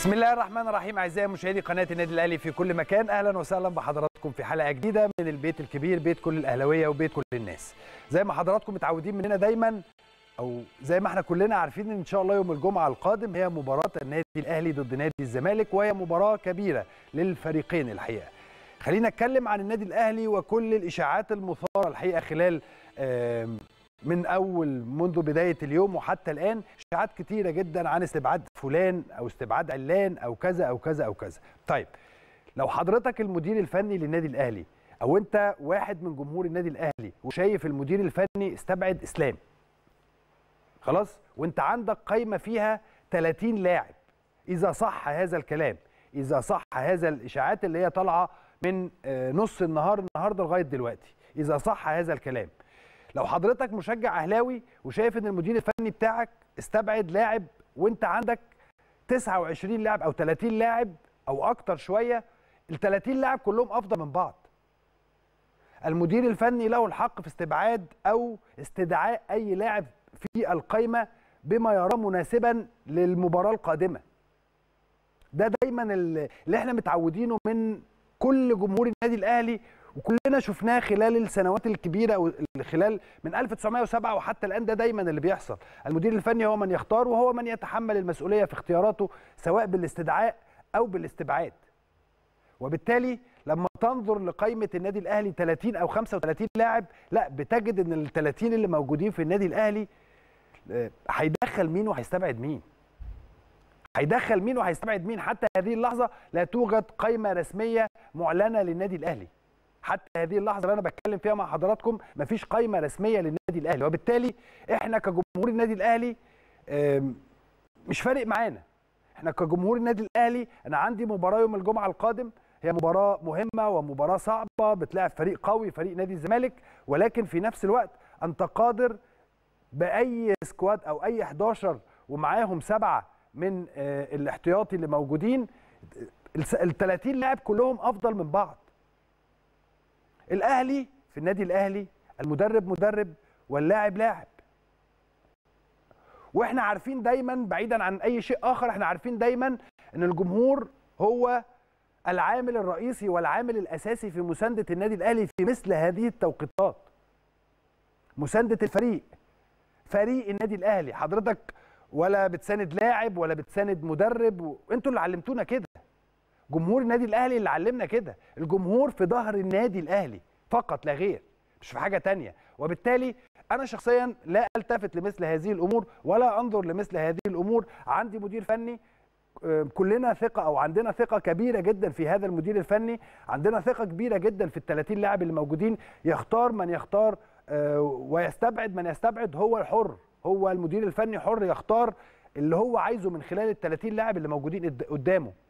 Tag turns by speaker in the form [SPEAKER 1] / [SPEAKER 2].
[SPEAKER 1] بسم الله الرحمن الرحيم اعزائي مشاهدي قناه النادي الاهلي في كل مكان اهلا وسهلا بحضراتكم في حلقه جديده من البيت الكبير بيت كل الاهلاويه وبيت كل الناس زي ما حضراتكم متعودين مننا دايما او زي ما احنا كلنا عارفين ان شاء الله يوم الجمعه القادم هي مباراه النادي الاهلي ضد نادي الزمالك وهي مباراه كبيره للفريقين الحقيقه خلينا نتكلم عن النادي الاهلي وكل الاشاعات المثاره الحقيقه خلال آم، من اول منذ بدايه اليوم وحتى الان اشاعات كتيره جدا عن استبعاد فلان او استبعاد علان او كذا او كذا او كذا طيب لو حضرتك المدير الفني للنادي الاهلي او انت واحد من جمهور النادي الاهلي وشايف المدير الفني استبعد اسلام خلاص وانت عندك قايمه فيها 30 لاعب اذا صح هذا الكلام اذا صح هذا الاشاعات اللي هي طالعه من آه، نص النهار النهارده لغايه دلوقتي اذا صح هذا الكلام لو حضرتك مشجع اهلاوي وشايف ان المدير الفني بتاعك استبعد لاعب وانت عندك 29 لاعب او 30 لاعب او اكتر شويه ال 30 لاعب كلهم افضل من بعض المدير الفني له الحق في استبعاد او استدعاء اي لاعب في القائمه بما يراه مناسبا للمباراه القادمه ده دايما اللي احنا متعودينه من كل جمهور النادي الاهلي وكلنا شفناه خلال السنوات الكبيره او خلال من 1907 وحتى الان ده دايما اللي بيحصل المدير الفني هو من يختار وهو من يتحمل المسؤوليه في اختياراته سواء بالاستدعاء او بالاستبعاد وبالتالي لما تنظر لقائمه النادي الاهلي 30 او 35 لاعب لا بتجد ان ال 30 اللي موجودين في النادي الاهلي آه، هيدخل مين وهيستبعد مين هيدخل مين وهيستبعد مين حتى هذه اللحظه لا توجد قائمه رسميه معلنه للنادي الاهلي حتى هذه اللحظه اللي انا بتكلم فيها مع حضراتكم مفيش قائمه رسميه للنادي الاهلي وبالتالي احنا كجمهور النادي الاهلي آم، مش فارق معانا احنا كجمهور النادي الاهلي انا عندي مباراه يوم الجمعه القادم هي مباراه مهمه ومباراه صعبه بتلاعب فريق قوي فريق نادي الزمالك ولكن في نفس الوقت انت قادر باي سكواد او اي 11 ومعاهم سبعه من آه، الاحتياطي اللي موجودين ال 30 لاعب كلهم افضل من بعض الاهلي في النادي الاهلي المدرب مدرب واللاعب لاعب واحنا عارفين دايما بعيدا عن اي شيء اخر احنا عارفين دايما ان الجمهور هو العامل الرئيسي والعامل الاساسي في مسانده النادي الاهلي في مثل هذه التوقيتات مسانده الفريق فريق النادي الاهلي حضرتك ولا بتساند لاعب ولا بتساند مدرب و... انتوا اللي علمتونا كده جمهور النادي الاهلي اللي علمنا كده الجمهور في ظهر النادي الاهلي فقط لا غير مش في حاجه تانية وبالتالي انا شخصيا لا التفت لمثل هذه الامور ولا انظر لمثل هذه الامور عندي مدير فني آه، كلنا ثقه او عندنا ثقه كبيره جدا في هذا المدير الفني عندنا ثقه كبيره جدا في ال 30 لاعب اللي موجودين يختار من يختار آه، ويستبعد من يستبعد هو الحر هو المدير الفني حر يختار اللي هو عايزه من خلال ال 30 لاعب اللي موجودين قد- قدامه